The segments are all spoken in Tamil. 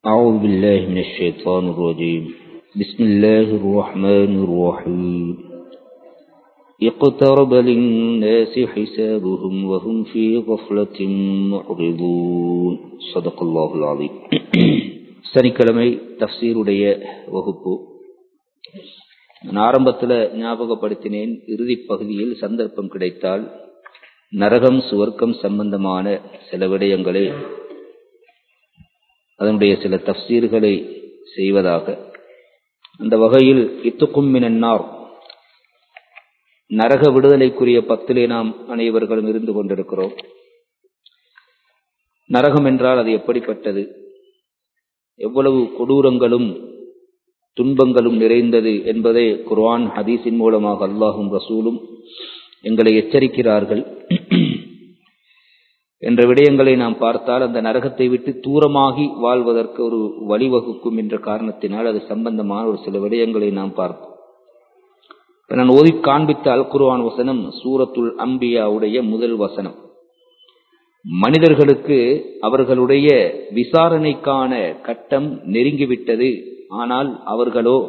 أعوذ بالله من الشيطان الرجيم بسم الله الرحمن الرحيم اقترب للناس حسابهم وهم في غفلة معرضون صدق الله العظيم சனிக்கிழமை தஃசீருடைய வகுப்பு நான் ஆரம்பத்தில் ஞாபகப்படுத்தினேன் இறுதிப் பகுதியில் சந்தர்ப்பம் கிடைத்தால் நரகம் சுவர்க்கம் சம்பந்தமான சில விடயங்களை அதனுடைய சில தஃசீர்களை செய்வதாக அந்த வகையில் இத்துக்கும் மினன்னார் நரக விடுதலைக்குரிய பத்திலே நாம் அனைவர்களும் இருந்து கொண்டிருக்கிறோம் நரகம் என்றால் அது எப்படிப்பட்டது எவ்வளவு கொடூரங்களும் துன்பங்களும் நிறைந்தது என்பதை குர்ஆன் ஹதீஸின் மூலமாக அல்லாஹும் ரசூலும் எங்களை எச்சரிக்கிறார்கள் என்ற விடயங்களை நாம் பார்த்தால் அந்த நரகத்தை விட்டு தூரமாகி வாழ்வதற்கு ஒரு வழிவகுக்கும் என்ற காரணத்தினால் அது சம்பந்தமான ஒரு சில விடயங்களை நாம் பார்ப்போம் நான் ஓதி காண்பித்த அல் குர்ஆன் வசனம் சூரத்துல் அம்பியாவுடைய முதல் வசனம் மனிதர்களுக்கு அவர்களுடைய விசாரணைக்கான கட்டம் நெருங்கிவிட்டது ஆனால் அவர்களோ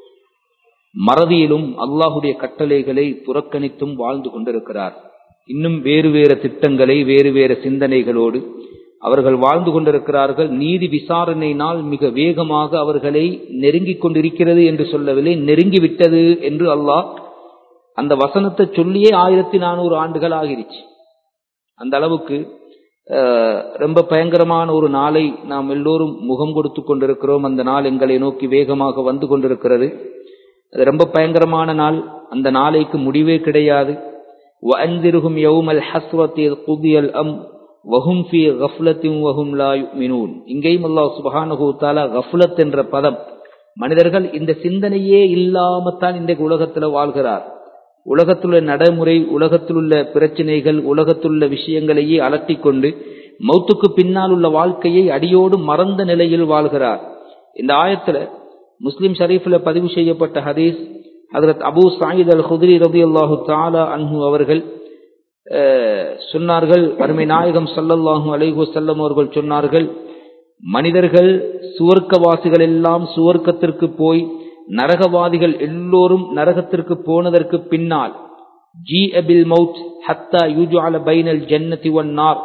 மறதியிலும் அல்லாஹுடைய கட்டளைகளை புறக்கணித்தும் வாழ்ந்து கொண்டிருக்கிறார் இன்னும் வேறு வேறு திட்டங்களை வேறு வேறு சிந்தனைகளோடு அவர்கள் வாழ்ந்து கொண்டிருக்கிறார்கள் நீதி விசாரணையினால் மிக வேகமாக அவர்களை நெருங்கிக் கொண்டிருக்கிறது என்று சொல்லவில்லை நெருங்கிவிட்டது என்று அல்லாஹ் அந்த வசனத்தை சொல்லியே ஆயிரத்தி நானூறு ஆண்டுகள் ஆகிருச்சு அந்த அளவுக்கு ரொம்ப பயங்கரமான ஒரு நாளை நாம் எல்லோரும் முகம் கொடுத்து கொண்டிருக்கிறோம் அந்த நாள் எங்களை நோக்கி வேகமாக வந்து கொண்டிருக்கிறது அது ரொம்ப பயங்கரமான நாள் அந்த நாளைக்கு முடிவே கிடையாது وأنذرهم يوم الحسرة إذ قضي الأمر وهم في غفلة وهم لا يؤمنون இங்கேயும் அல்லாஹ் சுபஹானஹு தஆலா கஃப்லத் என்ற பதம் மனிதர்கள் இந்த சிந்தனையே இல்லாமத்தான் இன்றைக்கு உலகத்துல வாழ்கிறார் உலகத்துள்ள நடைமுறை உலகத்தில் உள்ள பிரச்சனைகள் உலகத்துள்ள விஷயங்களையே அலட்டிக் கொண்டு மௌத்துக்கு பின்னால் உள்ள வாழ்க்கையை அடியோடு மறந்த நிலையில் வாழ்கிறார் இந்த ஆயத்துல முஸ்லிம் ஷரீஃப்ல பதிவு செய்யப்பட்ட ஹதீஸ் ஹதரத் அபு சாயித் அல் ஹுத்ரி ரபி அல்லாஹு தாலா அன்ஹு அவர்கள் சொன்னார்கள் அருமை நாயகம் சல்லல்லாஹு அலைஹு செல்லம் அவர்கள் சொன்னார்கள் மனிதர்கள் சுவர்க்கவாசிகள் எல்லாம் சுவர்க்கத்திற்கு போய் நரகவாதிகள் எல்லோரும் நரகத்திற்கு போனதற்கு பின்னால் ஜி அபில் மவுத் ஹத்தா யூஜால பைனல் ஜன்னதி ஒன்னார்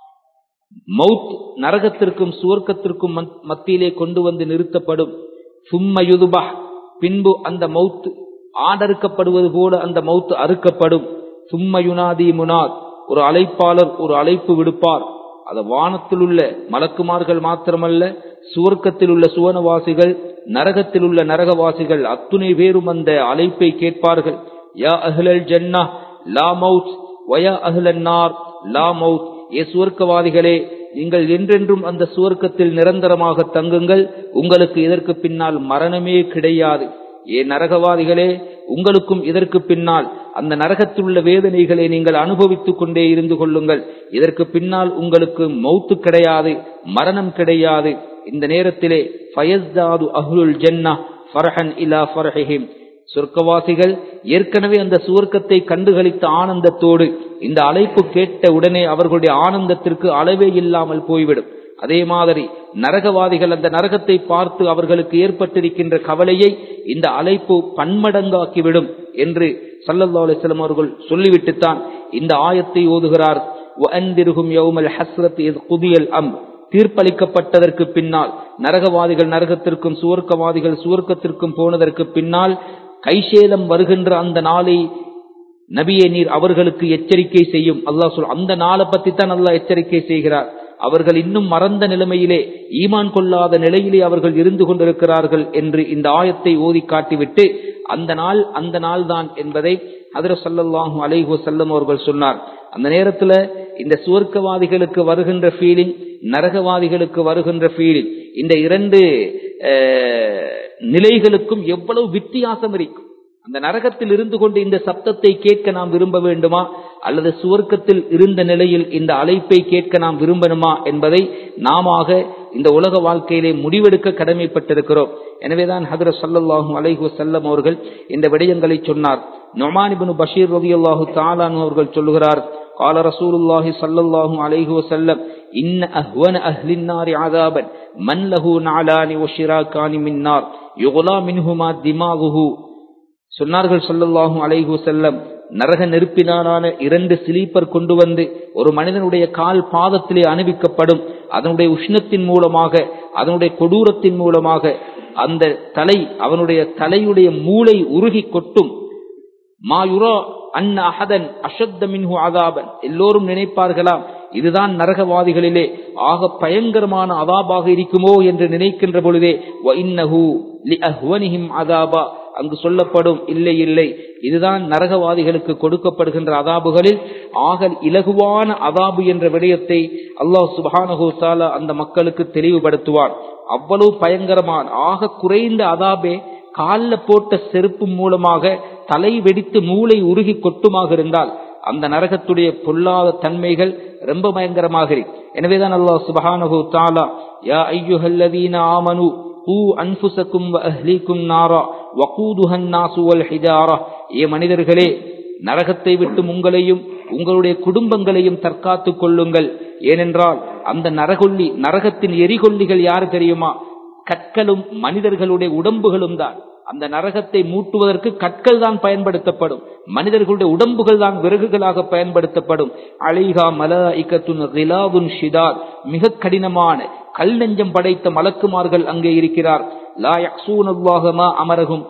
மவுத் நரகத்திற்கும் சுவர்க்கத்திற்கும் மத்தியிலே கொண்டு வந்து நிறுத்தப்படும் சும்ம யுதுபா பின்பு அந்த மவுத் ஆடறுக்கப்படுவது போல அந்த மவுத் அறுக்கப்படும் சும்ம யுனாதி முனாத் ஒரு அழைப்பாளர் ஒரு அழைப்பு விடுப்பார் அது வானத்தில் உள்ள மலக்குமார்கள் மாத்திரமல்ல சுவர்க்கத்தில் உள்ள சுவனவாசிகள் நரகத்தில் உள்ள நரகவாசிகள் அத்துணை பேரும் அந்த அழைப்பை கேட்பார்கள் யா அஹ்லல் ஜன்னா லா மவுத் வயா அஹ்லன் நார் லா மவுத் ஏ சுவர்க்கவாதிகளே நீங்கள் என்றென்றும் அந்த சுவர்க்கத்தில் நிரந்தரமாக தங்குங்கள் உங்களுக்கு இதற்கு பின்னால் மரணமே கிடையாது ஏ நரகவாதிகளே உங்களுக்கும் இதற்கு பின்னால் அந்த நரகத்தில் உள்ள வேதனைகளை நீங்கள் அனுபவித்துக் கொண்டே இருந்து கொள்ளுங்கள் இதற்கு பின்னால் உங்களுக்கு மௌத்து கிடையாது மரணம் கிடையாது இந்த நேரத்திலே ஃபயஸ்தாது அஹ்லுல் ஜன்னா ஃபரஹன் இலா ஃபரஹிம் சொர்க்கவாசிகள் ஏற்கனவே அந்த சுவர்க்கத்தை கண்டுகளித்த ஆனந்தத்தோடு இந்த அழைப்பு கேட்ட உடனே அவர்களுடைய ஆனந்தத்திற்கு அளவே இல்லாமல் போய்விடும் அதே மாதிரி நரகவாதிகள் அந்த நரகத்தை பார்த்து அவர்களுக்கு ஏற்பட்டிருக்கின்ற கவலையை இந்த அழைப்பு பன்மடங்காக்கிவிடும் என்று சல்லல்லா அலிஸ்லாம் அவர்கள் சொல்லிவிட்டுத்தான் இந்த ஆயத்தை ஓதுகிறார் அம் தீர்ப்பளிக்கப்பட்டதற்கு பின்னால் நரகவாதிகள் நரகத்திற்கும் சுவர்க்கவாதிகள் சுவர்க்கத்திற்கும் போனதற்கு பின்னால் கைசேதம் வருகின்ற அந்த நாளை நபியே நீர் அவர்களுக்கு எச்சரிக்கை செய்யும் அல்லாஹ் சொல் அந்த நாளை பத்தி தான் அல்லாஹ் எச்சரிக்கை செய்கிறார் அவர்கள் இன்னும் மறந்த நிலைமையிலே ஈமான் கொள்ளாத நிலையிலே அவர்கள் இருந்து கொண்டிருக்கிறார்கள் என்று இந்த ஆயத்தை ஓதி காட்டிவிட்டு அந்த நாள் அந்த நாள் தான் என்பதை அதிர சல்லாஹூ அலைஹு செல்லம் அவர்கள் சொன்னார் அந்த நேரத்துல இந்த சுவர்க்கவாதிகளுக்கு வருகின்ற ஃபீலிங் நரகவாதிகளுக்கு வருகின்ற ஃபீலிங் இந்த இரண்டு நிலைகளுக்கும் எவ்வளவு வித்தியாசம் இருக்கும் அந்த நரகத்தில் இருந்து கொண்டு இந்த சப்தத்தை கேட்க நாம் விரும்ப வேண்டுமா அல்லது சுவர்க்கத்தில் இருந்த நிலையில் இந்த அழைப்பை கேட்க நாம் விரும்பணுமா என்பதை நாம இந்த உலக வாழ்க்கையிலே முடிவெடுக்க கடமைப்பட்டிருக்கிறோம் எனவேதான் ஹதர சல்லாஹூ அலைஹு செல்லம் அவர்கள் இந்த விடயங்களை சொன்னார் நொமானிபின் பஷீர் ரவி அல்லாஹு தாலான் அவர்கள் சொல்லுகிறார் قال رسول الله صلى الله عليه وسلم إن أهون أهل النار عذابا من له نعلان وشراكان من نار يغلى منهما دماغه சொன்னார்கள் சொல்லல்லாஹு அலைஹு செல்லம் நரக நெருப்பினாலான இரண்டு சிலீப்பர் கொண்டு வந்து ஒரு மனிதனுடைய கால் பாதத்திலே அணிவிக்கப்படும் அதனுடைய உஷ்ணத்தின் மூலமாக அதனுடைய கொடூரத்தின் மூலமாக அந்த தலை அவனுடைய தலையுடைய மூளை உருகி கொட்டும் மாயுரா அன்ன அஹதன் அஷத்த மின்ஹு அதாபன் எல்லோரும் நினைப்பார்களாம் இதுதான் நரகவாதிகளிலே ஆக பயங்கரமான அதாபாக இருக்குமோ என்று நினைக்கின்ற பொழுதே அதாபா அங்கு சொல்லப்படும் இல்லை இல்லை இதுதான் நரகவாதிகளுக்கு கொடுக்கப்படுகின்ற அதாபுகளில் ஆக இலகுவான அதாபு என்ற விடயத்தை அல்லாஹ் சுபானஹூ தாலா அந்த மக்களுக்கு தெளிவுபடுத்துவான் அவ்வளவு பயங்கரமான ஆக குறைந்த அதாபே காலில் போட்ட செருப்பு மூலமாக தலை வெடித்து மூளை உருகி கொட்டுமாக இருந்தால் அந்த நரகத்துடைய பொல்லாத தன்மைகள் ரொம்ப பயங்கரமாக இருக்கு எனவேதான் அல்லாஹ் சுபஹானஹு தாலா யா ஐயுஹல்லதீன ஆமனு கூ அன்ஃபுசக்கும் வ அஹ்லீக்கும் நாரா வகூதுஹன் நாசு வல் ஹிஜாரா ஏ மனிதர்களே நரகத்தை விட்டு உங்களையும் உங்களுடைய குடும்பங்களையும் தற்காத்துக் கொள்ளுங்கள் ஏனென்றால் அந்த நரகொல்லி நரகத்தின் எரிகொல்லிகள் யாரு தெரியுமா கற்களும் மனிதர்களுடைய உடம்புகளும் தான் அந்த நரகத்தை மூட்டுவதற்கு கற்கள் தான் பயன்படுத்தப்படும் மனிதர்களுடைய உடம்புகள் தான் விறகுகளாக பயன்படுத்தப்படும் அலிஹா மலாய்கத்துன் ஷிதார் மிக கடினமான கல் நெஞ்சம் படைத்த மலக்குமார்கள் அங்கே இருக்கிறார் லா யக்சூனல்லாஹமா அமரகும்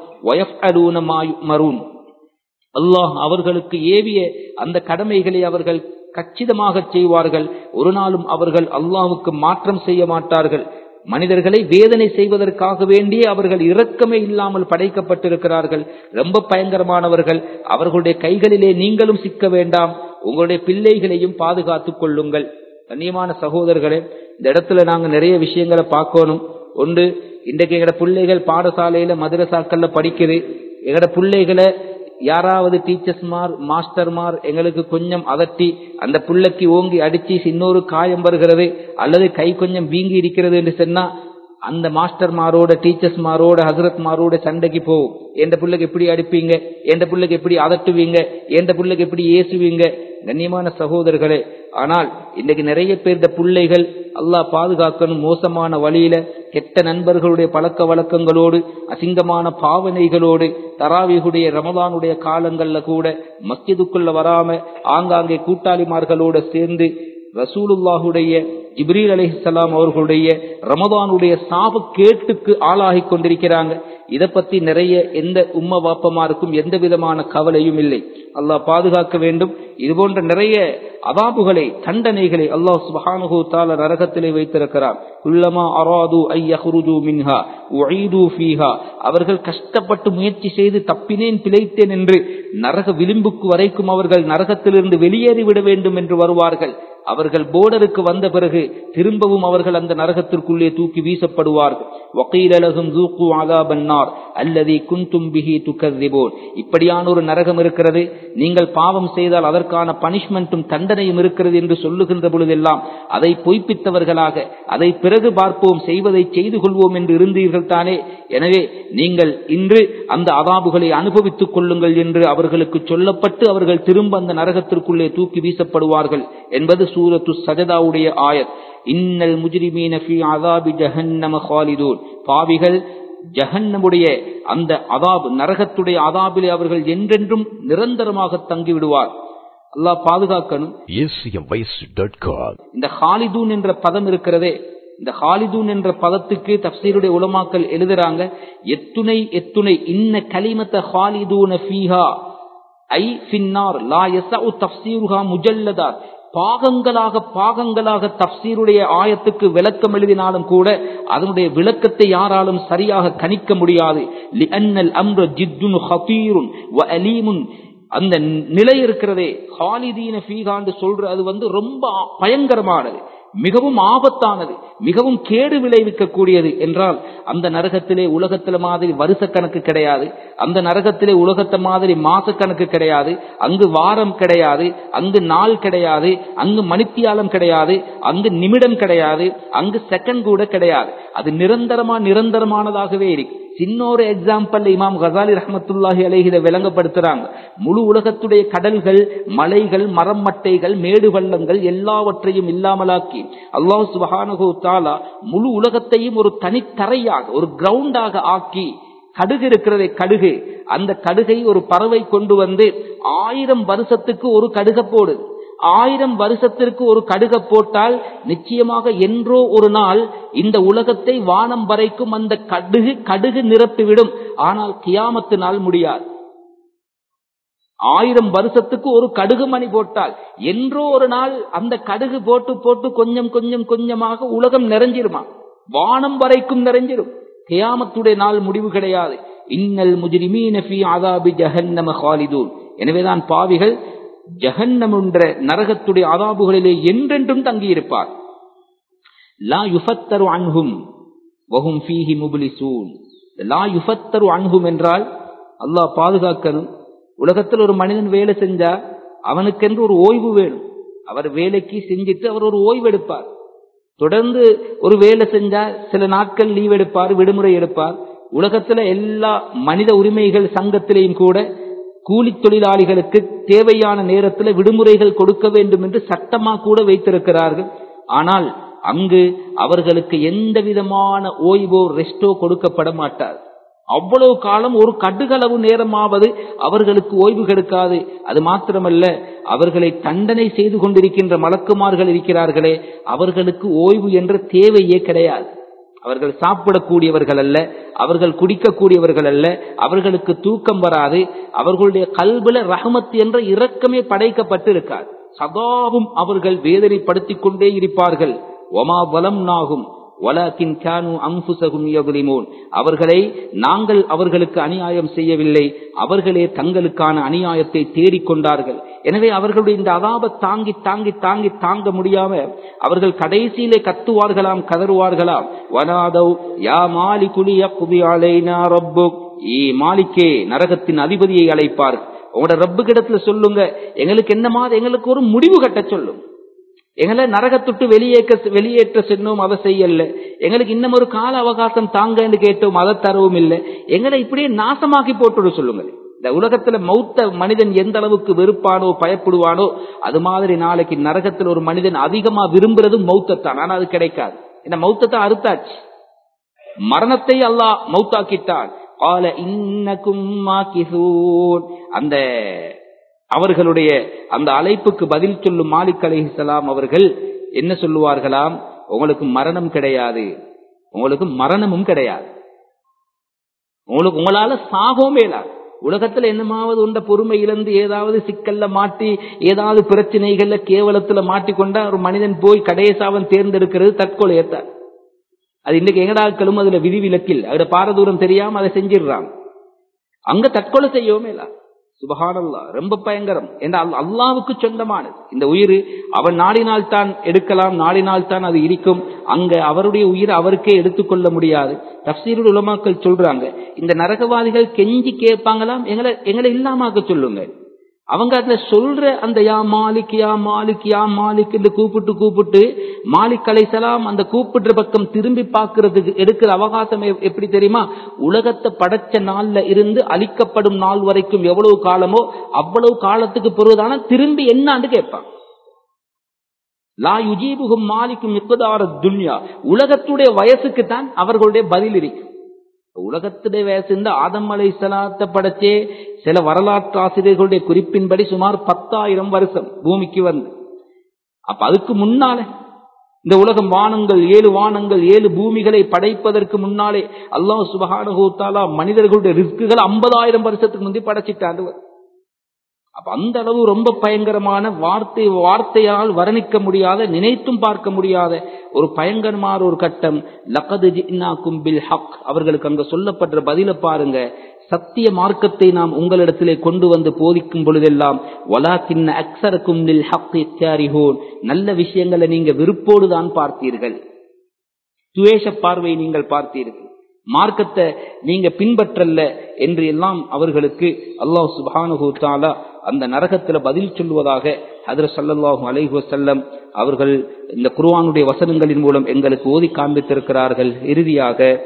மரூன் அல்லாஹ் அவர்களுக்கு ஏவிய அந்த கடமைகளை அவர்கள் கச்சிதமாக செய்வார்கள் ஒரு நாளும் அவர்கள் அல்லாஹுக்கு மாற்றம் செய்ய மாட்டார்கள் மனிதர்களை வேதனை செய்வதற்காக வேண்டியே அவர்கள் இரக்கமே இல்லாமல் படைக்கப்பட்டிருக்கிறார்கள் ரொம்ப பயங்கரமானவர்கள் அவர்களுடைய கைகளிலே நீங்களும் சிக்க வேண்டாம் உங்களுடைய பிள்ளைகளையும் பாதுகாத்துக் கொள்ளுங்கள் கண்ணியமான சகோதரர்களே இந்த இடத்துல நாங்க நிறைய விஷயங்களை பார்க்கணும் ஒன்று இன்றைக்கு எங்கட பிள்ளைகள் பாடசாலையில மதுரசாக்கள்ல படிக்குது எங்கட பிள்ளைகளை யாராவது டீச்சர்ஸ்மார் மாஸ்டர்மார் எங்களுக்கு கொஞ்சம் அதட்டி அந்த புள்ளைக்கு ஓங்கி அடிச்சு இன்னொரு காயம் வருகிறது அல்லது கை கொஞ்சம் வீங்கி இருக்கிறது என்று சொன்னா அந்த மாஸ்டர்மாரோட டீச்சர்ஸ்மாரோட ஹசரத்மாரோட சண்டைக்கு போகும் எந்த பிள்ளைக்கு எப்படி அடிப்பீங்க எந்த பிள்ளைக்கு எப்படி அதட்டுவீங்க எந்த பிள்ளைக்கு எப்படி ஏசுவீங்க கண்ணியமான சகோதரர்களே ஆனால் இன்னைக்கு நிறைய பேர் இந்த பிள்ளைகள் அல்லாஹ் பாதுகாக்கணும் மோசமான வழியில கெட்ட நண்பர்களுடைய பழக்க வழக்கங்களோடு அசிங்கமான பாவனைகளோடு தராவிகுடைய ரமதானுடைய காலங்கள்ல கூட மஸ்ஜிதுக்குள்ள வராம ஆங்காங்கே கூட்டாளிமார்களோட சேர்ந்து ரசூலுல்லாஹுடைய ஜிப்ரீல் அலிஹலாம் அவர்களுடைய ரமதானுடைய சாப கேட்டுக்கு ஆளாகி கொண்டிருக்கிறாங்க இதை பத்தி நிறைய எந்த உம்ம வாப்பமாருக்கும் எந்த விதமான கவலையும் இல்லை அல்லாஹ் பாதுகாக்க வேண்டும் இது போன்ற நிறைய அதாபுகளை தண்டனைகளை அல்லாஹ் சுபஹானுஹு தால நரகத்திலே வைத்திருக்கிறார் குல்லமா அராது ஐயஹ்ருஜு மின்ஹா உஈது ஃபீஹா அவர்கள் கஷ்டப்பட்டு முயற்சி செய்து தப்பினேன் பிழைத்தேன் என்று நரக விளிம்புக்கு வரைக்கும் அவர்கள் நரகத்திலிருந்து வெளியேறிவிட வேண்டும் என்று வருவார்கள் அவர்கள் போர்டருக்கு வந்த பிறகு திரும்பவும் அவர்கள் அந்த நரகத்திற்குள்ளே தூக்கி வீசப்படுவார்கள் வக்கீலகும் தூக்கு ஆதாபன்னார் அல்லது குந்தும் பிஹி துக்கதிபோன் இப்படியான ஒரு நரகம் இருக்கிறது நீங்கள் பாவம் செய்தால் அதற்கான பனிஷ்மெண்ட்டும் தண்டனையும் இருக்கிறது என்று சொல்லுகின்ற பொழுதெல்லாம் அதை பொய்ப்பித்தவர்களாக அதை பிறகு பார்ப்போம் செய்வதை செய்து கொள்வோம் என்று இருந்தீர்கள் தானே எனவே நீங்கள் இன்று அந்த அதாபுகளை அனுபவித்துக் கொள்ளுங்கள் என்று அவர்களுக்கு சொல்லப்பட்டு அவர்கள் திரும்ப அந்த நரகத்திற்குள்ளே தூக்கி வீசப்படுவார்கள் என்பது சூரத்து சஜதாவுடைய ஆயத் இன்னல் முஜ்ரிமீன ஃபி அதாபி ஜஹன்னம ஹாலிதூன் பாவிகள் ஜஹன்னமுடைய அந்த அதாப் நரகத்துடைய அதாபிலே அவர்கள் என்றென்றும் நிரந்தரமாக தங்கிவிடுவார் அல்லாஹ் பாதுகாக்கணும் acmvice.com இந்த ஹாலிதூன் என்ற பதம் இருக்கிறதே இந்த ஹாலிதூன் என்ற பதத்துக்கு தப்சீருடைய உலமாக்கள் எழுதுறாங்க எத்துணை எத்துணை இன்ன கலிமத்த ஹாலிதூன ஃபீஹா ஐ ஃபின்னார் லா யஸஉ தஃப்சீருஹா முஜல்லதாத் பாகங்களாக பாகங்களாக தப்சீருடைய ஆயத்துக்கு விளக்கம் எழுதினாலும் கூட அதனுடைய விளக்கத்தை யாராலும் சரியாக கணிக்க முடியாது லிஅன்னல் அம்ரு ஜித்துன் ஹபீருன் வ அலீமுன் அந்த நிலை இருக்கிறதே ஹாலிதீன ஃபீகாண்டு சொல்ற அது வந்து ரொம்ப பயங்கரமானது மிகவும் ஆபத்தானது மிகவும் கேடு விளைவிக்கக்கூடியது என்றால் அந்த நரகத்திலே உலகத்தில மாதிரி வருஷ கணக்கு கிடையாது அந்த நரகத்திலே உலகத்தை மாதிரி மாச கணக்கு கிடையாது அங்கு வாரம் கிடையாது அங்கு நாள் கிடையாது அங்கு மணித்தியாலம் கிடையாது அங்கு நிமிடம் கிடையாது அங்கு செகண்ட் கூட கிடையாது அது நிரந்தரமா நிரந்தரமானதாகவே இருக்கு சின்ன ஒரு எக்ஸாம்பிள் இமாம் கசாலி ரஹமத்துல்லாஹி அலைஹி இதை விளங்கப்படுத்துறாங்க முழு உலகத்துடைய கடல்கள் மலைகள் மரம் மட்டைகள் மேடு பள்ளங்கள் எல்லாவற்றையும் இல்லாமலாக்கி அல்லாஹ் சுபஹானஹு தாலா முழு உலகத்தையும் ஒரு தனித்தரையாக ஒரு கிரவுண்டாக ஆக்கி கடுகு இருக்கிறதே கடுகு அந்த கடுகை ஒரு பறவை கொண்டு வந்து ஆயிரம் வருஷத்துக்கு ஒரு கடுக போடுது ஆயிரம் வருஷத்திற்கு ஒரு கடுக போட்டால் நிச்சயமாக என்றோ ஒரு நாள் இந்த உலகத்தை வானம் வரைக்கும் அந்த கடுகு கடுகு நிரப்பிவிடும் ஆனால் கியாமத்து நாள் முடியாது ஆயிரம் வருஷத்துக்கு ஒரு கடுகு மணி போட்டால் என்றோ ஒரு நாள் அந்த கடுகு போட்டு போட்டு கொஞ்சம் கொஞ்சம் கொஞ்சமாக உலகம் நிறைஞ்சிருமா வானம் வரைக்கும் நிறைஞ்சிரும் கியாமத்துடைய நாள் முடிவு கிடையாது இன்னல் முஜ்ரிமீன ஃபீ அதாபி ஜஹன்னம ஹாலிதூன் எனவேதான் பாவிகள் ஜஹன்னம் என்ற நரகத்துடைய அதாபுகளிலே என்றென்றும் தங்கியிருப்பார் லா யுஃபத்தரு அன்ஹும் வஹும் ஃபீஹி முப்லிசூன் லா யுஃபத்தரு அன்ஹும் என்றால் அல்லாஹ் பாதுகாக்கணும் உலகத்தில் ஒரு மனிதன் வேலை செஞ்சா அவனுக்கென்று ஒரு ஓய்வு வேணும் அவர் வேலைக்கு செஞ்சுட்டு அவர் ஒரு ஓய்வு எடுப்பார் தொடர்ந்து ஒரு வேலை செஞ்சா சில நாட்கள் லீவ் எடுப்பார் விடுமுறை எடுப்பார் உலகத்துல எல்லா மனித உரிமைகள் சங்கத்திலேயும் கூட கூலி தொழிலாளிகளுக்கு தேவையான நேரத்தில் விடுமுறைகள் கொடுக்க வேண்டும் என்று சட்டமா கூட வைத்திருக்கிறார்கள் ஆனால் அங்கு அவர்களுக்கு எந்த விதமான ஓய்வோ ரெஸ்டோ கொடுக்கப்பட மாட்டார் அவ்வளவு காலம் ஒரு கடுகளவு நேரமாவது அவர்களுக்கு ஓய்வு கிடைக்காது அது மாத்திரமல்ல அவர்களை தண்டனை செய்து கொண்டிருக்கின்ற மலக்குமார்கள் இருக்கிறார்களே அவர்களுக்கு ஓய்வு என்ற தேவையே கிடையாது அவர்கள் சாப்பிடக்கூடியவர்கள் அல்ல அவர்கள் குடிக்கக்கூடியவர்கள் அல்ல அவர்களுக்கு தூக்கம் வராது அவர்களுடைய கல்வில ரஹமத் என்ற இரக்கமே படைக்கப்பட்டு இருக்காது சதாவும் அவர்கள் வேதனைப்படுத்திக் கொண்டே இருப்பார்கள் ஒமா வலம் நாகும் வலாக்கின் கானு அம்புசகும் யகுலிமோன் அவர்களை நாங்கள் அவர்களுக்கு அநியாயம் செய்யவில்லை அவர்களே தங்களுக்கான அநியாயத்தை தேடிக்கொண்டார்கள் எனவே அவர்களுடைய இந்த அதாப தாங்கி தாங்கி தாங்கி தாங்க முடியாம அவர்கள் கடைசியிலே கத்துவார்களாம் கதறுவார்களாம் வனாதவ் யா மாலி குலிய குதியாலைனா ரப்பு ஈ மாலிக்கே நரகத்தின் அதிபதியை அழைப்பார் உங்களோட ரப்பு கிடத்துல சொல்லுங்க எங்களுக்கு என்ன மாதிரி எங்களுக்கு ஒரு முடிவு கட்ட சொல்லும் எங்களை நரகத்துட்டு வெளியேற்ற வெளியேற்ற சொன்னோம் அதை செய்யல எங்களுக்கு இன்னும் ஒரு கால அவகாசம் தாங்கன்னு கேட்டோம் அதை தரவும் இல்லை எங்களை இப்படியே நாசமாக்கி போட்டு சொல்லுங்க இந்த உலகத்துல மௌத்த மனிதன் எந்த அளவுக்கு வெறுப்பானோ பயப்படுவானோ அது மாதிரி நாளைக்கு நரகத்தில் ஒரு மனிதன் அதிகமா விரும்புறதும் மௌத்தத்தான் ஆனா அது கிடைக்காது இந்த மௌத்தத்தை அறுத்தாச்சு மரணத்தை அல்லாஹ் மௌத்தாக்கிட்டான் ஆல இன்னக்கும் அந்த அவர்களுடைய அந்த அழைப்புக்கு பதில் சொல்லும் மாலிக் அலிஹலாம் அவர்கள் என்ன சொல்லுவார்களாம் உங்களுக்கு மரணம் கிடையாது உங்களுக்கு மரணமும் கிடையாது உங்களுக்கு உங்களால சாகவும் மேலாது உலகத்துல என்னமாவது உண்ட பொறுமை இழந்து ஏதாவது சிக்கல்ல மாட்டி ஏதாவது பிரச்சனைகள்ல கேவலத்துல மாட்டிக்கொண்டா ஒரு மனிதன் போய் கடைசாவன் தேர்ந்தெடுக்கிறது தற்கொலையத்தான் அது இன்னைக்கு எங்கடாக்களும் அதுல விதிவிலக்கில் அதோட பாரதூரம் தெரியாம அதை செஞ்சிடுறாங்க அங்க தற்கொலை செய்யவும் இல்லை சுபஹானல்லா ரொம்ப பயங்கரம் என்றால் அல்லாவுக்கு சொந்தமானது இந்த உயிர் அவன் நாடினால் தான் எடுக்கலாம் நாடினால் தான் அது இருக்கும் அங்க அவருடைய உயிர் அவருக்கே எடுத்துக்கொள்ள முடியாது தப்சீருடைய உலமாக்கள் சொல்றாங்க இந்த நரகவாதிகள் கெஞ்சி கேட்பாங்களாம் எங்களை எங்களை இல்லாமாக்க சொல்லுங்க அவங்க அதுல சொல்ற அந்த யா மாலிக் யா மாலிக் யா மாலிக் என்று கூப்பிட்டு கூப்பிட்டு மாலிக் அலைசலாம் அந்த கூப்பிடுற பக்கம் திரும்பி பார்க்கறதுக்கு எடுக்கிற அவகாசம் எப்படி தெரியுமா உலகத்தை படைச்ச நாள்ல இருந்து அழிக்கப்படும் நாள் வரைக்கும் எவ்வளவு காலமோ அவ்வளவு காலத்துக்கு பிறகுதான திரும்பி என்னான்னு கேட்பான் லா யுஜீபுகும் மாலிக்கும் மிக்கதார துன்யா உலகத்துடைய வயசுக்கு தான் அவர்களுடைய பதில் இருக்கு உலகத்துடைய வயசு இந்த ஆதம் அலை சலாத்த படைச்சே சில வரலாற்று ஆசிரியர்களுடைய குறிப்பின்படி சுமார் பத்தாயிரம் வருஷம் பூமிக்கு வந்து அப்ப அதுக்கு முன்னாலே இந்த உலகம் வானங்கள் ஏழு வானங்கள் ஏழு பூமிகளை படைப்பதற்கு முன்னாலே அல்லாஹ் சுபகானுகூத்தாலா மனிதர்களுடைய ரிஸ்குகள் ஐம்பதாயிரம் வருஷத்துக்கு முந்தி படைச்சிட்டாண்டு அப்ப அந்த அளவு ரொம்ப பயங்கரமான வார்த்தை வார்த்தையால் வர்ணிக்க முடியாத நினைத்தும் பார்க்க முடியாத ஒரு பயங்கரமான ஒரு கட்டம் லக்கது ஜின்னாக்கும் பில் ஹக் அவர்களுக்கு அங்க சொல்லப்படுற பதில பாருங்க சத்திய மார்க்கத்தை நாம் உங்களிடத்திலே கொண்டு வந்து போதிக்கும் பொழுதெல்லாம் வலாக்கின்ன அக்சரக்கும் நில் ஹக் இத்தியாரிஹோன் நல்ல விஷயங்களை நீங்க விருப்போடு தான் பார்த்தீர்கள் துவேஷ பார்வை நீங்கள் பார்த்தீர்கள் மார்க்கத்தை நீங்க பின்பற்றல்ல என்று எல்லாம் அவர்களுக்கு அல்லாஹ் சுபானு தாலா அந்த நரகத்துல பதில் சொல்வதாக ஹதர் சல்லாஹூ அலைஹு வசல்லம் அவர்கள் இந்த குர்வானுடைய வசனங்களின் மூலம் எங்களுக்கு ஓதி காண்பித்திருக்கிறார்கள் இறுதியாக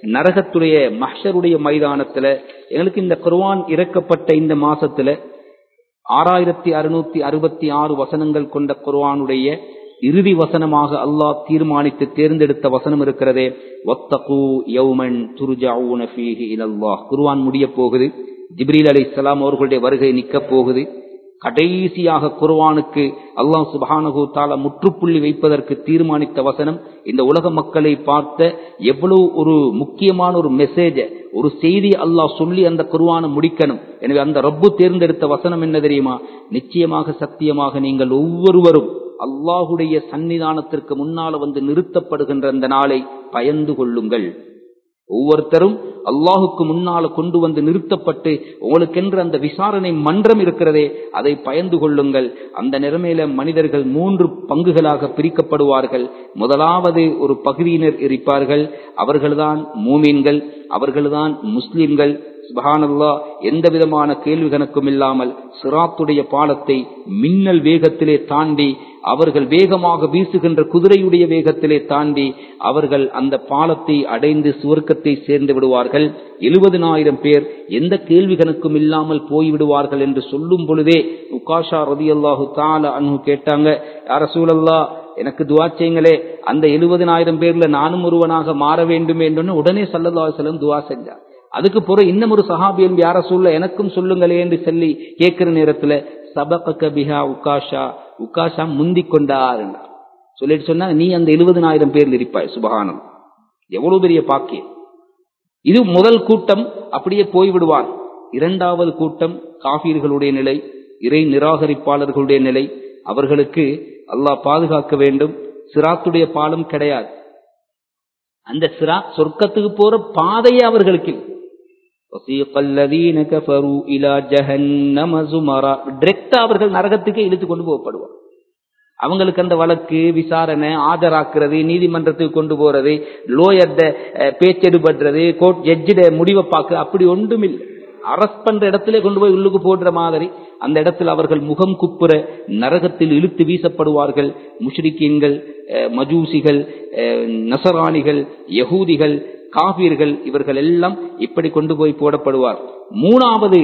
நரகத்துடைய மஹ்ஷருடைய மைதானத்துல எங்களுக்கு இந்த குர்ஆன் இறக்கப்பட்ட இந்த மாசத்துல ஆறாயிரத்தி அறுநூத்தி அறுபத்தி ஆறு வசனங்கள் கொண்ட குர்ஆனுடைய இறுதி வசனமாக அல்லாஹ் தீர்மானித்து தேர்ந்தெடுத்த வசனம் இருக்கிறதே ஒத்தகு யௌமன் துருஜாவுன ஃபீஹி இலல்லாஹ் குர்ஆன் முடிய போகுது ஜிப்ரீல் அலைஹிஸ்ஸலாம் அவர்களுடைய வருகை நிக்க போகுது கடைசியாக குர்ஆனுக்கு அல்லாஹ் சுப்ஹானஹு தஆலா முற்றுப்புள்ளி வைப்பதற்கு தீர்மானித்த வசனம் இந்த உலக மக்களை பார்த்த எவ்வளவு ஒரு முக்கியமான ஒரு மெசேஜ ஒரு செய்தி அல்லாஹ் சொல்லி அந்த குர்ஆனை முடிக்கணும் எனவே அந்த ரப்பு தேர்ந்தெடுத்த வசனம் என்ன தெரியுமா நிச்சயமாக சத்தியமாக நீங்கள் ஒவ்வொருவரும் அல்லாஹுடைய சன்னிதானத்திற்கு முன்னால வந்து நிறுத்தப்படுகின்ற அந்த நாளை பயந்து கொள்ளுங்கள் ஒவ்வொருத்தரும் அல்லாஹுக்கு முன்னால கொண்டு வந்து நிறுத்தப்பட்டு உங்களுக்கென்று அந்த விசாரணை மன்றம் இருக்கிறதே அதை பயந்து கொள்ளுங்கள் அந்த நிலைமையில மனிதர்கள் மூன்று பங்குகளாக பிரிக்கப்படுவார்கள் முதலாவது ஒரு பகுதியினர் இருப்பார்கள் அவர்கள்தான் மூமீன்கள் அவர்கள்தான் முஸ்லிம்கள் சுபஹானல்லா எந்த விதமான கேள்வி கணக்கும் இல்லாமல் சிராத்துடைய பாலத்தை மின்னல் வேகத்திலே தாண்டி அவர்கள் வேகமாக வீசுகின்ற குதிரையுடைய வேகத்திலே தாண்டி அவர்கள் அந்த பாலத்தை அடைந்து சுவர்க்கத்தை சேர்ந்து விடுவார்கள் எழுபதினாயிரம் பேர் எந்த கேள்வி கணக்கும் இல்லாமல் போய்விடுவார்கள் என்று சொல்லும் பொழுதே உகாஷா ரதி அல்லாஹு தால அனு கேட்டாங்க யார சூழல்லா எனக்கு துவா செய்யுங்களே அந்த எழுபதினாயிரம் பேர்ல நானும் ஒருவனாக மாற வேண்டும் என்று உடனே சல்லல்லா செல்லம் துவா செஞ்சார் அதுக்கு பிறகு இன்னும் ஒரு சஹாபியம் யார சொல்ல எனக்கும் சொல்லுங்களே என்று சொல்லி கேட்கிற நேரத்துல சபக பிஹா உகாஷா உகாஷா முந்தி கொண்டார் சொல்லிட்டு சொன்னா நீ அந்த எழுபதினாயிரம் பேர்ல இருப்பாய் சுபகானம் எவ்வளவு பெரிய பாக்கியம் இது முதல் கூட்டம் அப்படியே போய்விடுவார் இரண்டாவது கூட்டம் காபீர்களுடைய நிலை இறை நிராகரிப்பாளர்களுடைய நிலை அவர்களுக்கு அல்லாஹ் பாதுகாக்க வேண்டும் சிராத்துடைய பாலம் கிடையாது அந்த சிரா சொர்க்கத்துக்கு போற பாதையே அவர்களுக்கு அவர்கள் நரகத்துக்கு இழுத்து கொண்டு போகப்படுவார் அவங்களுக்கு அந்த வழக்கு விசாரணை ஆஜராக்குறது நீதிமன்றத்துக்கு கொண்டு போறது லோயர்ட பேச்செடுபடுறது கோர்ட் ஜட்ஜிட முடிவை பார்க்க அப்படி ஒன்றும் இல்லை அரஸ்ட் பண்ற இடத்துல கொண்டு போய் உள்ளுக்கு போடுற மாதிரி அந்த இடத்தில் அவர்கள் முகம் குப்புற நரகத்தில் இழுத்து வீசப்படுவார்கள் முஷ்ரிக்கீன்கள் மஜூசிகள் நசராணிகள் யகூதிகள் காபீர்கள் இவர்கள் எல்லாம் இப்படி கொண்டு போய் போடப்படுவார் மூணாவது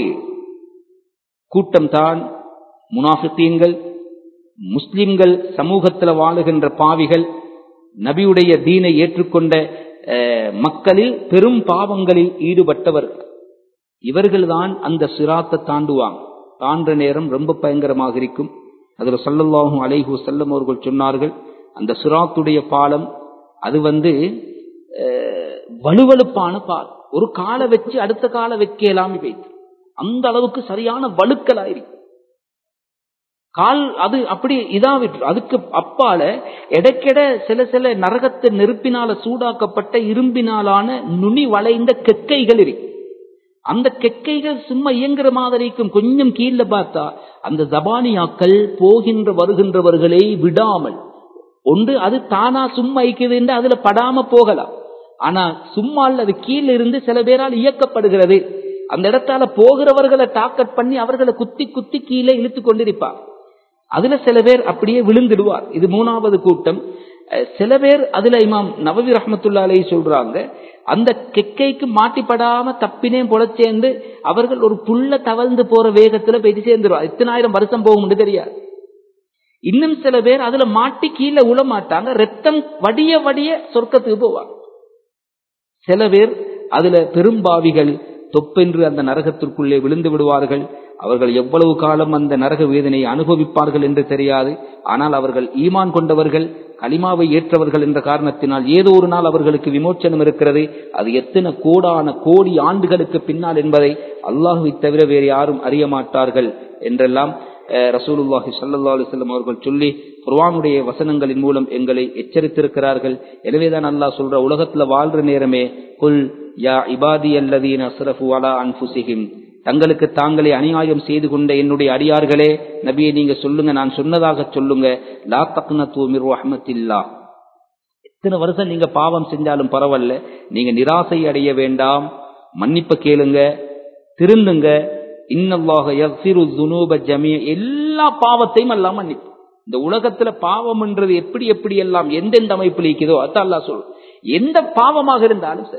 கூட்டம் தான் முனாஃபித்தீன்கள் முஸ்லிம்கள் சமூகத்தில் வாழுகின்ற பாவிகள் நபியுடைய தீனை ஏற்றுக்கொண்ட மக்களில் பெரும் பாவங்களில் ஈடுபட்டவர்கள் இவர்கள்தான் அந்த சிராத்தை தாண்டுவாங்க தாண்ட நேரம் ரொம்ப பயங்கரமாக இருக்கும் அதுல சொல்லல்லாஹும் அலைஹு செல்லம் அவர்கள் சொன்னார்கள் அந்த சிராத்துடைய பாலம் அது வந்து வலுவழுப்பான பால் ஒரு காலை வச்சு அடுத்த காலை வைக்கலாம் வைத்து அந்த அளவுக்கு சரியான வலுக்கலாயிருக்கு கால் அது அப்படி இதாவிட்டு அதுக்கு அப்பால எடைக்கெட சில சில நரகத்தை நெருப்பினால சூடாக்கப்பட்ட இரும்பினாலான நுனி வளைந்த கெக்கைகள் இருக்கு அந்த கெக்கைகள் சும்மா இயங்குற மாதிரி இருக்கும் கொஞ்சம் கீழே பார்த்தா அந்த ஜபானியாக்கள் போகின்ற வருகின்றவர்களை விடாமல் ஒன்று அது தானா சும்மா ஐக்குது அதுல படாம போகலாம் ஆனா சும்மா அது கீழே இருந்து சில பேரால் இயக்கப்படுகிறது அந்த இடத்தால போகிறவர்களை டாக்கெட் பண்ணி அவர்களை குத்தி குத்தி கீழே இழுத்து கொண்டிருப்பார் அதுல சில பேர் அப்படியே விழுந்துடுவார் இது மூணாவது கூட்டம் சில பேர் அதுல இமாம் நவவி ரஹமத்துல்லாலே சொல்றாங்க அந்த கெக்கைக்கு மாட்டிப்படாம தப்பினே பொழச்சேர்ந்து அவர்கள் ஒரு புல்ல தவழ்ந்து போற வேகத்துல போயிட்டு சேர்ந்துருவார் எத்தனாயிரம் வருஷம் போகும்னு தெரியாது இன்னும் சில பேர் அதுல மாட்டி கீழே உள்ள மாட்டாங்க ரத்தம் வடிய வடிய சொர்க்கத்துக்கு போவார் சில பேர் அதுல பெரும்பாவிகள் தொப்பென்று அந்த நரகத்திற்குள்ளே விழுந்து விடுவார்கள் அவர்கள் எவ்வளவு காலம் அந்த நரக வேதனையை அனுபவிப்பார்கள் என்று தெரியாது ஆனால் அவர்கள் ஈமான் கொண்டவர்கள் களிமாவை ஏற்றவர்கள் என்ற காரணத்தினால் ஏதோ ஒரு நாள் அவர்களுக்கு விமோச்சனம் இருக்கிறது அது எத்தனை கோடான கோடி ஆண்டுகளுக்கு பின்னால் என்பதை அல்லாஹுவை தவிர வேறு யாரும் அறிய மாட்டார்கள் என்றெல்லாம் ரசூலுல்லாஹி சல்லா அலுவலம் அவர்கள் சொல்லி குர்வானுடைய வசனங்களின் மூலம் எங்களை எச்சரித்திருக்கிறார்கள் எனவேதான் அல்லாஹ் சொல்ற உலகத்துல வாழ்ற நேரமே குல் யா இபாதி அல்லதீன் அஸ்ரஃபு அலா அன்புசிஹிம் தங்களுக்கு தாங்களே அநியாயம் செய்து கொண்ட என்னுடைய அடியார்களே நபியை நீங்க சொல்லுங்க நான் சொன்னதாக சொல்லுங்க லா தக்ன தூமிர் அஹமத்தில்லா எத்தனை வருஷம் நீங்க பாவம் செஞ்சாலும் பரவாயில்ல நீங்க நிராசை அடைய வேண்டாம் மன்னிப்ப கேளுங்க திருந்துங்க இன்னல்லாக யக்ஃபிரு துனூப ஜமீ எல்லா பாவத்தையும் எல்லாம் மன்னிப்பு இந்த உலகத்துல பாவம்ன்றது எப்படி எப்படி எல்லாம் எந்தெந்த அமைப்பில் இருக்குதோ அதான் அல்லா சொல் எந்த பாவமாக இருந்தாலும் சரி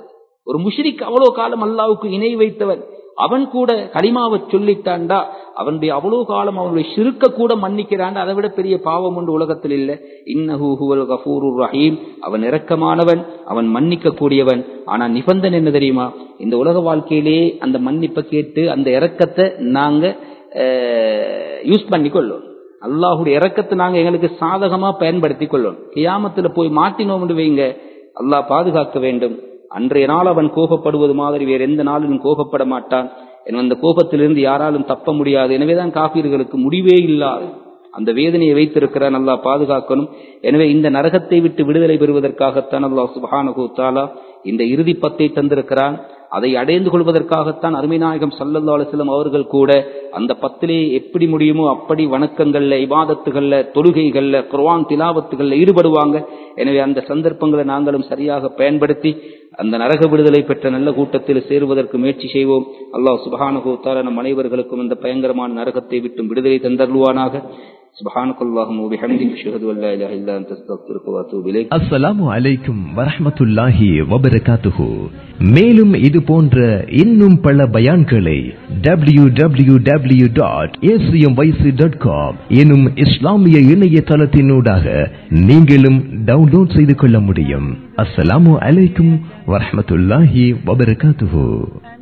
ஒரு முஷ்ரிக் அவ்வளவு காலம் அல்லாவுக்கு இணை வைத்தவன் அவன் கூட கலிமாவை சொல்லிட்டான்டா அவனுடைய அவ்வளவு காலம் அவனுடைய சிறுக்க கூட மன்னிக்கிறான் அதை விட பெரிய பாவம் ஒன்று உலகத்தில் இல்லை இன்னஹூல் கஃபூருர் ரஹீம் அவன் இரக்கமானவன் அவன் மன்னிக்க கூடியவன் ஆனா நிபந்தனை என்ன தெரியுமா இந்த உலக வாழ்க்கையிலே அந்த மன்னிப்பை கேட்டு அந்த இரக்கத்தை நாங்க யூஸ் பண்ணிக்கொள்ளும் அல்லாஹுடைய இறக்கத்தை நாங்க எங்களுக்கு சாதகமா பயன்படுத்திக் கொள்ளணும் கியாமத்துல போய் மாட்டினோம் வைங்க அல்லாஹ் பாதுகாக்க வேண்டும் அன்றைய நாள் அவன் கோபப்படுவது மாதிரி வேற எந்த நாளிலும் கோபப்பட மாட்டான் அந்த கோபத்திலிருந்து யாராலும் தப்ப முடியாது எனவேதான் காப்பீர்களுக்கு முடிவே இல்லாது அந்த வேதனையை வைத்திருக்கிறான் அல்லாஹ் பாதுகாக்கணும் எனவே இந்த நரகத்தை விட்டு விடுதலை பெறுவதற்காகத்தான் அல்லாஹ் சுபானகு தாலா இந்த இறுதி பத்தை தந்திருக்கிறான் அதை அடைந்து கொள்வதற்காகத்தான் அருமைநாயகம் சல்லல்லா அலுவலம் அவர்கள் கூட அந்த பத்திலே எப்படி முடியுமோ அப்படி வணக்கங்கள்ல இபாதத்துகள்ல தொழுகைகள்ல குர்வான் திலாவத்துகள்ல ஈடுபடுவாங்க எனவே அந்த சந்தர்ப்பங்களை நாங்களும் சரியாக பயன்படுத்தி அந்த நரக விடுதலை பெற்ற நல்ல கூட்டத்தில் சேருவதற்கு முயற்சி செய்வோம் அல்லாஹ் சுபஹானுகோத்தார நம் அனைவர்களுக்கும் இந்த பயங்கரமான நரகத்தை விட்டும் விடுதலை தந்தருள்வானாக سبحانك اللهم وبحمدك اشهد ان لا اله الا انت استغفرك واتوب اليك அஸ்ஸலாமு அலைக்கும் வரஹ்மத்துல்லாஹி வபரகாத்துஹு மேலும் இது போன்ற இன்னும் பல பயான்களை W W W dot dot com எனும் இஸ்லாமிய இணையதளத்தினூடாக நீங்களும் டவுன்லோட் செய்து கொள்ள முடியும் அஸ்ஸலாமு அலைக்கும் வரஹ்மத்துல்லாஹி வபரகாத்துஹு